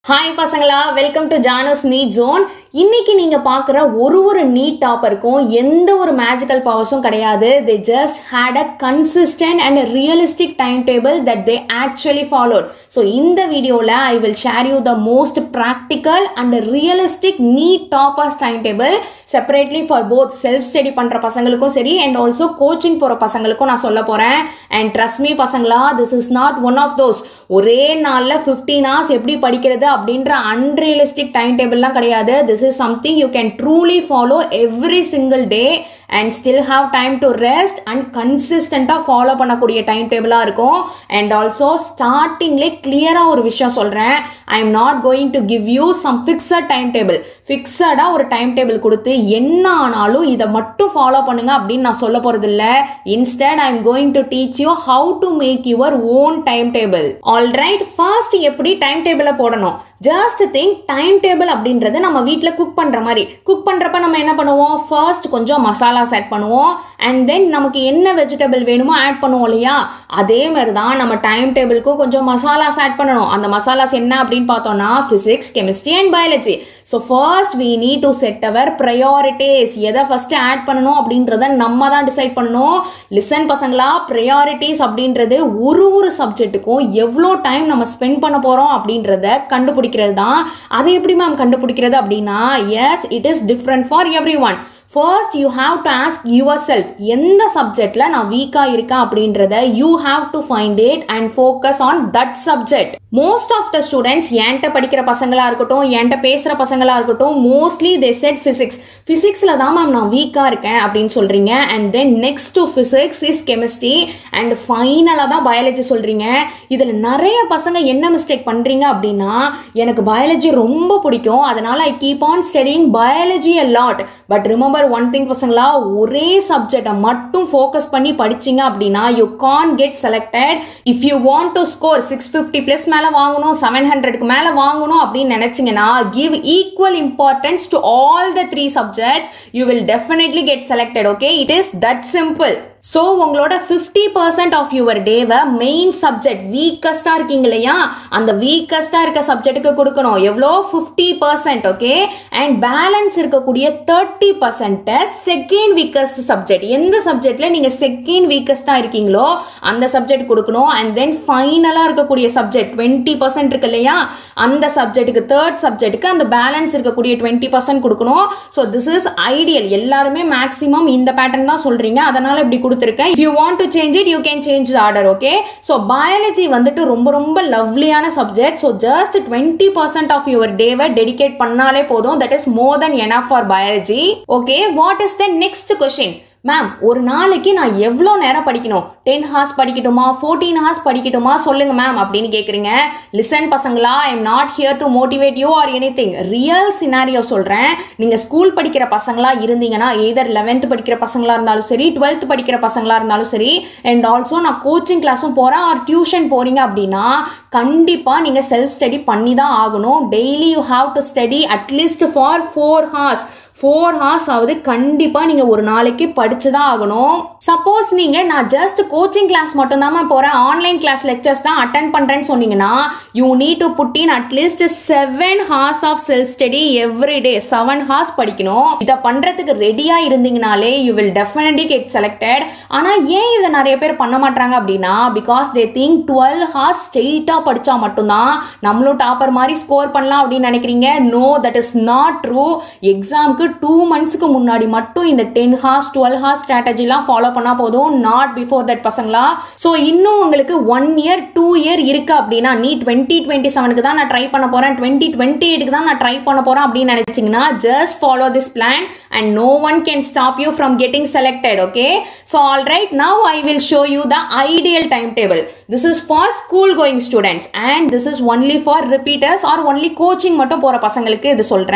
hi பசங்களா welcome to Janas NEET zone இன்னைக்கு நீங்க பார்க்குற ஒரு ஒரு நீட் டாப்பருக்கும் எந்த ஒரு மேஜிக்கல் பவர்ஸும் கிடையாது they just had a consistent and realistic time table that they actually followed so இந்த வீடியோவில் I will share you the most practical and realistic NEET toppers time table separately for both self study பண்ணுற பசங்களுக்கும் சரி and also coaching போகிற பசங்களுக்கும் நான் சொல்ல போகிறேன் அண்ட் ட்ரஸ்ட் மீ பசங்களா this is not one of those ஒரே நாளில் ஃபிஃப்டீன் ஹவர்ஸ் எப்படி படிக்கிறது அப்படின்ற அன்ரியலிஸ்டிக் டைம் டேபிள்லாம் கிடையாது this is something you can truly follow every single day and still have time to rest and கன்சிஸ்டண்ட்டாக ஃபாலோ பண்ணக்கூடிய டைம் டேபிளாக இருக்கும் அண்ட் ஆல்சோ ஸ்டார்டிங்லே கிளியராக ஒரு விஷயம் சொல்கிறேன் I am not going to give you some fixed time table ஃபிக்ஸடாக ஒரு டைம் டேபிள் கொடுத்து என்ன ஆனாலும் இதை மட்டும் ஃபாலோ பண்ணுங்க அப்படின்னு நான் சொல்ல போகிறது இல்லை instead I am going to teach you how to make your own time table alright first எப்படி டைம் டேபிளை போடணும் ஜஸ்ட் திங்க் டைம் டேபிள் அப்படின்றது நம்ம வீட்டில் குக் பண்ணுற மாதிரி குக் பண்ணுறப்ப நம்ம என்ன பண்ணுவோம் ஃபர்ஸ்ட் கொஞ்சம் மசாலாஸ் ஆட் பண்ணுவோம் அண்ட் தென் நமக்கு என்ன வெஜிடபிள் வேணுமோ ஆட் பண்ணுவோம் இல்லையா அதே மாதிரி தான் நம்ம டைம் டேபிளுக்கும் கொஞ்சம் மசாலாஸ் ஆட் பண்ணணும் அந்த மசாலாஸ் என்ன அப்படின்னு பார்த்தோம்னா physics chemistry and biology so first we need to set our priorities எதை ஃபர்ஸ்ட் ஆட் பண்ணணும் அப்படின்றத நம்ம தான் டிசைட் பண்ணணும் லிசன் பசங்களா ப்ரையாரிட்டிஸ் அப்படின்றது ஒரு ஒரு சப்ஜெக்ட்டுக்கும் எவ்வளோ டைம் நம்ம ஸ்பெண்ட் பண்ண போகிறோம் அப்படின்றத கண்டுபிடிக்கிறது தான் அதை எப்படி மேம் கண்டுபிடிக்கிறது அப்படின்னா yes it is different for every one first you have to ask your self எந்த சப்ஜெக்டில் நான் வீக்காக இருக்கேன் அப்படின்றத you have to find it and focus on that subject most of the students என்கிட்ட படிக்கிற பசங்களாக இருக்கட்டும் என்கிட்ட பேசுகிற பசங்களாக இருக்கட்டும் மோஸ்ட்லி தே செட் ஃபிசிக்ஸ் ஃபிசிக்ஸில் தான் மேம் நான் வீக்காக இருக்கேன் அப்படின்னு சொல்கிறீங்க and then next to physics is chemistry and ஃபைனலாக தான் பயாலஜி சொல்கிறீங்க இதில் நிறைய பசங்க என்ன மிஸ்டேக் பண்ணுறீங்க அப்படின்னா எனக்கு பயாலஜி ரொம்ப பிடிக்கும் அதனால் I keep on studying biology a lot but remember one thing பசங்களா ஒரே சப்ஜெக்டை மட்டும் ஃபோக்கஸ் பண்ணி படிச்சிங்க அப்படின்னா you can't get selected if you want to score six fifty plus மேலே வாங்கணும் செவன் ஹண்ட்ரட்க்கு மேலே வாங்கணும் அப்படின்னு நினச்சிங்கன்னா give equal importance to all the three subjects you will definitely get selected okay it is that simple so உங்களோட fifty percent of your டேவை main subject வீக்கஸ்டாக இருக்கீங்க இல்லையா அந்த வீக்கஸ்டாக இருக்க சப்ஜெக்ட்டுக்கு கொடுக்கணும் எவ்வளோ fifty percent okay and balance இருக்கக்கூடிய தேர்ட்டி பர்சன்ட்டை செகண்ட் வீக்கஸ்ட் சப்ஜெக்ட் எந்த சப்ஜெக்டில் நீங்கள் செகண்ட் வீக்கஸ்டாக இருக்கீங்களோ அந்த சப்ஜெக்ட் கொடுக்கணும் அண்ட் தென் ஃபைனலாக இருக்கக்கூடிய சப்ஜெக்ட் டுவெண்ட்டி பர்சன்ட் இருக்கு இல்லையா அந்த சப்ஜெக்ட்டுக்கு தேர்ட் சப்ஜெக்ட்டுக்கு அந்த பேலன்ஸ் இருக்கக்கூடிய டுவெண்ட்டி பர்சன்ட் கொடுக்கணும் ஸோ திஸ் இஸ் ஐடியல் எல்லாருமே மேக்ஸிமம் இந்த பேட்டர்ன் தான் சொல்கிறீங்க அதனால் இப்படி கொடுத்துருக்கேன் if you want to change it you can change the order okay so biology வந்துட்டு ரொம்ப ரொம்ப லவ்லியான subject so just twenty percent of your டேவை டெடிகேட் பண்ணாலே போதும் that is more than enough for biology okay what is the next question ma'am ஒரு நாளைக்கு நான் எவ்வளோ நேரம் படிக்கணும் டென் ஹார்ஸ் படிக்கட்டுமா ஃபோர்டீன் ஹார்ஸ் படிக்கட்டுமா சொல்லுங்க மேம் அப்படின்னு கேட்குறீங்க லிசன் பசங்களா I am not here to motivate you or anything real scenario சொல்கிறேன் நீங்கள் ஸ்கூல் படிக்கிற பசங்களா இருந்தீங்கன்னா எதர் லெவன்த் படிக்கிற பசங்களா இருந்தாலும் சரி டுவெல்த் படிக்கிற பசங்களா இருந்தாலும் சரி அண்ட் ஆல்சோ நான் கோச்சிங் கிளாஸும் போகிறேன் ஆர் டியூஷன் போகிறீங்க அப்படின்னா கண்டிப்பாக நீங்கள் செல்ஃப் ஸ்டடி பண்ணி தான் ஆகணும் daily you have to study at least for four hours four hours ஆகுது கண்டிப்பாக நீங்கள் ஒரு நாளைக்கு படிச்சு தான் ஆகணும் சப்போஸ் நீங்கள் நான் ஜஸ்ட் கோச்சிங் கிளாஸ் மட்டும்தான் போகிறேன் ஆன்லைன் கிளாஸ் லெக்சர்ஸ் தான் அட்டன் பண்ணுறேன்னு சொன்னீங்கன்னா you need to put in at least seven hours of self study every day seven hours படிக்கணும் இதை பண்ணுறதுக்கு ரெடியாக இருந்தீங்கனாலே you will definitely get selected ஆனால் ஏன் இதை நிறைய பேர் பண்ண மாட்டாங்க அப்படின்னா because they think twelve hours ஸ்ட்ரெயிட்டாக படித்தா மட்டும்தான் நம்மளும் டாப்பர் மாதிரி ஸ்கோர் பண்ணலாம் அப்படின்னு நினைக்கிறீங்க no that is not true எக்ஸாமுக்கு டூ மந்த்ஸ்க்கு முன்னாடி மட்டும் இந்த டென் ஹார்ஸ் டுவெல் ஹார்ஸ் ஸ்ட்ராட்டஜிலாம் ஃபாலோ பண்ணால் போதும் நாட் பிஃபோர் தட் பசங்களா ஸோ இன்னும் உங்களுக்கு ஒன் இயர் டூ இயர் இருக்கு அப்படின்னா நீ டுவெண்ட்டி டுவெண்ட்டி செவனுக்கு தான் நான் ட்ரை பண்ண போகிறேன் டுவெண்ட்டி டுவெண்ட்டி எயிட்டுக்கு தான் நான் ட்ரை பண்ண போகிறேன் அப்படின்னு நினச்சிங்கன்னா just follow this plan and no one can stop you from getting selected okay so all right now I will show you the ideal time table this is for school going students and this is only for repeaters or only coaching மட்டும் போகிற பசங்களுக்கு இது சொல்கிறேன்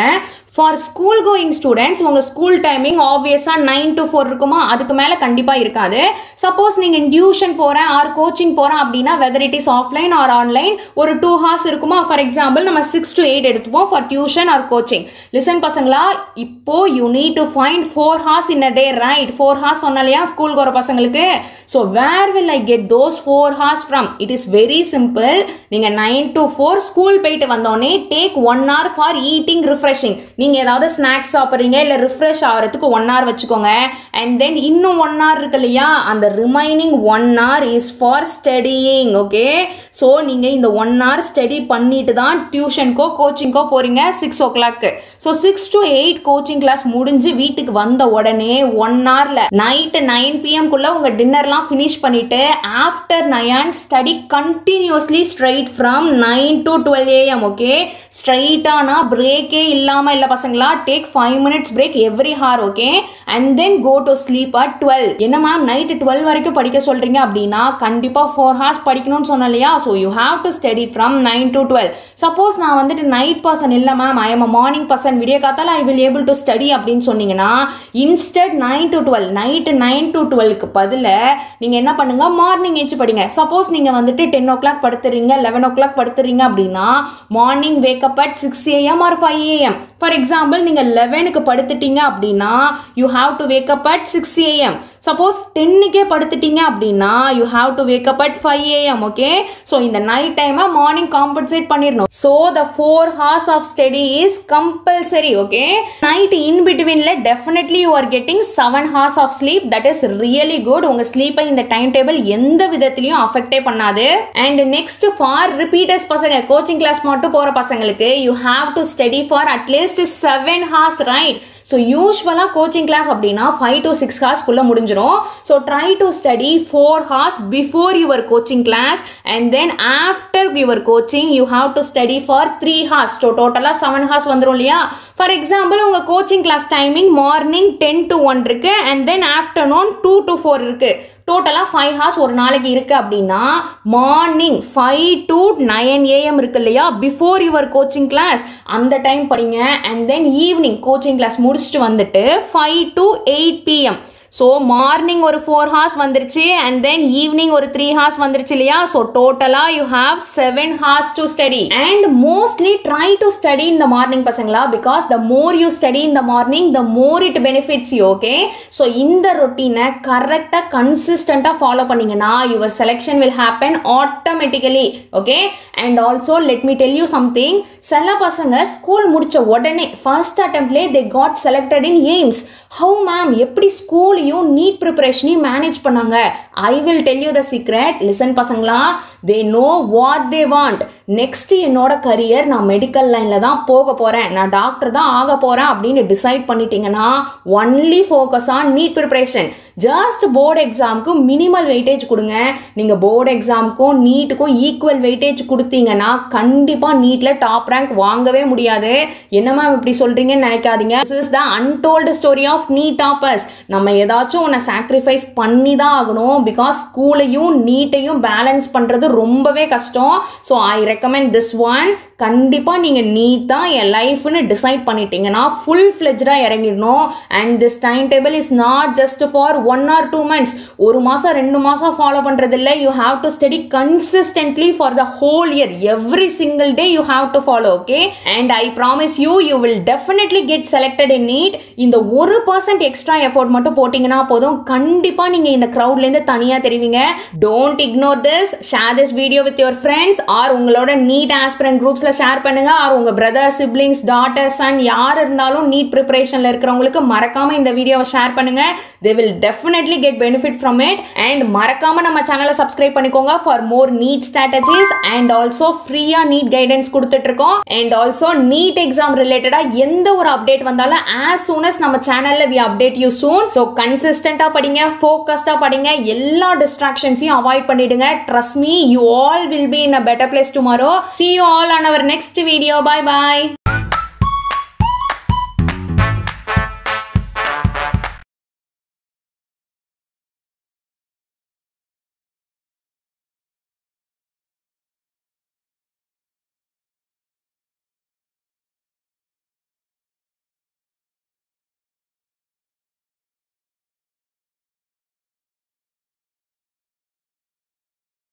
for school going students உங்கள் school timing ஆப்வியஸாக nine to four இருக்குமா அதுக்கு மேலே கண்டிப்பாக இருக்காது சப்போஸ் நீங்கள் டியூஷன் போகிறேன் ஆர் கோச்சிங் போகிறேன் அப்படின்னா whether it is offline or online ஒரு டூ ஹார்ஸ் இருக்குமா ஃபார் எக்ஸாம்பிள் நம்ம சிக்ஸ் டு எயிட் எடுத்துப்போம் for tuition or coaching listen பசங்களா இப்போ you need to find four hours in a day right four hours சொன்னாலையா school போகிற பசங்களுக்கு so where will I get those four hours from it is very simple நீங்கள் nine to four school போயிட்டு வந்தோடனே take one hour for eating refreshing நீங்கள் ஏதாவது snacks சாப்பிட்றீங்க இல்லை ரிஃப்ரெஷ் ஆகிறதுக்கு ஒன் ஹவர் வச்சுக்கோங்க அண்ட் தென் இன்னும் ஒன் ஹவர் இருக்கு இல்லையா அந்த remaining one hour is for studying okay so நீங்கள் இந்த ஒன் ஹவர் ஸ்டடி பண்ணிட்டு தான் டியூஷனுக்கோ கோச்சிங்க்கோ போகிறீங்க சிக்ஸ் ஓ கிளாக்கு so six to eight coaching class முடிஞ்சு வீட்டுக்கு வந்த உடனே ஒன் ஹவரில் நைட்டு நைன் பிஎம்குள்ளே உங்கள் டின்னர்லாம் ஃபினிஷ் பண்ணிவிட்டு after nine study continuously straight from nine to twelve AM okay ஸ்ட்ரைட்டானா பிரேக்கே இல்லாமல் இல்லை பசங்களா take five minutes break every hour okay and then go to sleep at twelve என்ன மேம் நைட்டு டுவெல் வரைக்கும் படிக்க சொல்கிறீங்க அப்படின்னா கண்டிப்பாக ஃபோர் ஹார்ஸ் படிக்கணும்னு சொன்னேன் இல்லையா so you have to study from nine to twelve suppose நான் வந்துட்டு நைட் பர்சன் இல்லை ma'am I am a morning person விடிய காத்தால I will able to study அப்படின்னு சொன்னீங்கன்னா instead nine to twelve night nine to டுவெல்க்கு பதில் நீங்கள் என்ன பண்ணுங்க மார்னிங் ஏச்சு படிங்க சப்போஸ் நீங்கள் வந்துட்டு டென் ஓ கிளாக் படுத்துறீங்க லெவன் ஓ கிளாக் படுத்துறீங்க அப்படின்னா morning wake up at six AM or five AM for example நீங்கள் லெவனுக்கு படுத்துட்டீங்க அப்படின்னா you have to wake up at six AM suppose டென்னுக்கே படுத்துட்டீங்க அப்படின்னா you have to wake up at five AM okay so இந்த நைட் டைமை மார்னிங் காம்பன்சேட் பண்ணிடணும் so the four hours of study is compulsory okay night in பிட்வீனில் definitely you are getting seven hours of sleep that is really good உங்கள் ஸ்லீப்பை இந்த time table எந்த விதத்துலையும் அஃபெக்டே பண்ணாது அண்ட் நெக்ஸ்ட் ஃபார் ரிப்பீட்டர்ஸ் பசங்க கோச்சிங் கிளாஸ் மட்டும் போகிற பசங்களுக்கு you have to study for at least seven hours right so யூஸ்வலாக கோச்சிங் கிளாஸ் அப்படின்னா ஃபைவ் டு சிக்ஸ் ஹார்ஸ்க்குள்ளே முடிஞ்சிடும் so try to study four hours before your coaching class and then after your coaching you have to study for three hours so டோட்டலாக seven hours வந்துடும் இல்லையா for example உங்கள் coaching class timing morning ten to one இருக்குது and then afternoon two to four இருக்குது டோட்டலாக five hours ஒரு நாளைக்கு இருக்குது அப்படின்னா morning five to nine AM இருக்கு இல்லையா பிஃபோர் யுவர் கோச்சிங் கிளாஸ் அந்த டைம் படிங்க and then evening coaching class முடிச்சுட்டு வந்துட்டு five to eight PM so morning ஒரு ஃபோர் ஹார்ஸ் வந்துருச்சு அண்ட் தென் ஈவினிங் ஒரு த்ரீ ஹார்ஸ் வந்துருச்சு இல்லையா ஸோ டோட்டலாக you have seven hours to study and mostly try to study இந்த மார்னிங் பசங்களா because the more you study இந்த morning the more it benefits you okay so இந்த ரொட்டீனை கரெக்டாக கன்சிஸ்டண்ட்டாக ஃபாலோ பண்ணீங்கன்னா your selection will happen automatically okay and also let me tell you something சில பசங்க ஸ்கூல் முடிச்ச உடனே ஃபர்ஸ்ட் அட்டம்ப்ட்லேயே they got selected in AIIMS how ma'am எப்படி ஸ்கூலையும் நீட் ப்ரிப்பரேஷனையும் மேனேஜ் பண்ணாங்க I will tell you the secret listen பசங்களா they know what they want next என்னோட கரியர் நான் மெடிக்கல் லைனில் தான் போக போகிறேன் நான் டாக்டர் தான் ஆக போகிறேன் அப்படின்னு டிசைட் பண்ணிட்டீங்கன்னா only focus on NEET preparation just board எக்ஸாமுக்கு மினிமல் வெயிட்டேஜ் கொடுங்க நீங்கள் போர்டு எக்ஸாமுக்கும் நீட்டுக்கும் ஈக்குவல் வெயிட்டேஜ் கொடுத்தீங்கன்னா கண்டிப்பாக நீட்டில் டாப் ரேங்க் வாங்கவே முடியாது என்ன மேம் இப்படி சொல்கிறீங்கன்னு நினைக்காதீங்க this is the untold story of NEET toppers நம்ம ஏதாச்சும் உன்னை சாக்ரிஃபைஸ் பண்ணி தான் ஆகணும் பிகாஸ் ஸ்கூலையும் நீட்டையும் பேலன்ஸ் பண்ணுறது ரொம்பவே கஷ்டம் so I recommend this one கண்டிப்பாக நீங்கள் நீட் தான் என் லைஃப்னு டிசைட் பண்ணிட்டீங்கன்னா ஃபுல் ஃப்ளெஜ்டாக இறங்கிடணும் and this time table is not just for one or two months ஒரு மாதம் ரெண்டு மாதம் ஃபாலோ பண்ணுறது இல்லை you have to study consistently for the whole year every single day you have to follow okay and I promise you you will definitely get selected in NEET இந்த ஒரு percent extra effort மட்டும் போட்டிங்கன்னா போதும் கண்டிப்பாக நீங்கள் இந்த க்ரௌட்லேருந்து தனியாக தெரிவிங்க don't ignore this share this video with your friends or உங்களோட நீட் ஆஸ்பிரண்ட் குரூப்ஸில் ஷேர் பண்ணுங்க ஆர் உங்கள் பிரதர் சிப்ளிங்ஸ் டாட்டர் சன் யார் இருந்தாலும் நீட் ப்ரிப்பரேஷனில் இருக்கிறவங்களுக்கு மறக்காம இந்த வீடியோவை ஷேர் பண்ணுங்க they will definitely get benefit from it and மறக்காம நம்ம சேனலை சப்ஸ்கிரைப் பண்ணிக்கோங்க for more NEET strategies and also ஃப்ரீயாக நீட் கைடன்ஸ் கொடுத்துட்டு இருக்கோம் அண்ட் ஆல்சோ நீட் எக்ஸாம் ரிலேட்டடாக எந்த ஒரு அப்டேட் வந்தாலும் ஆஸ் சூன் அஸ் நம்ம சேனலில் we update you soon so கன்சிஸ்டண்டாக படிங்க ஃபோக்கஸ்டாக படிங்க எல்லா டிஸ்ட்ராக்ஷன்ஸையும் அவாய்ட் பண்ணிடுங்க trust me you all will be in a better place tomorrow see you all on our next video bye bye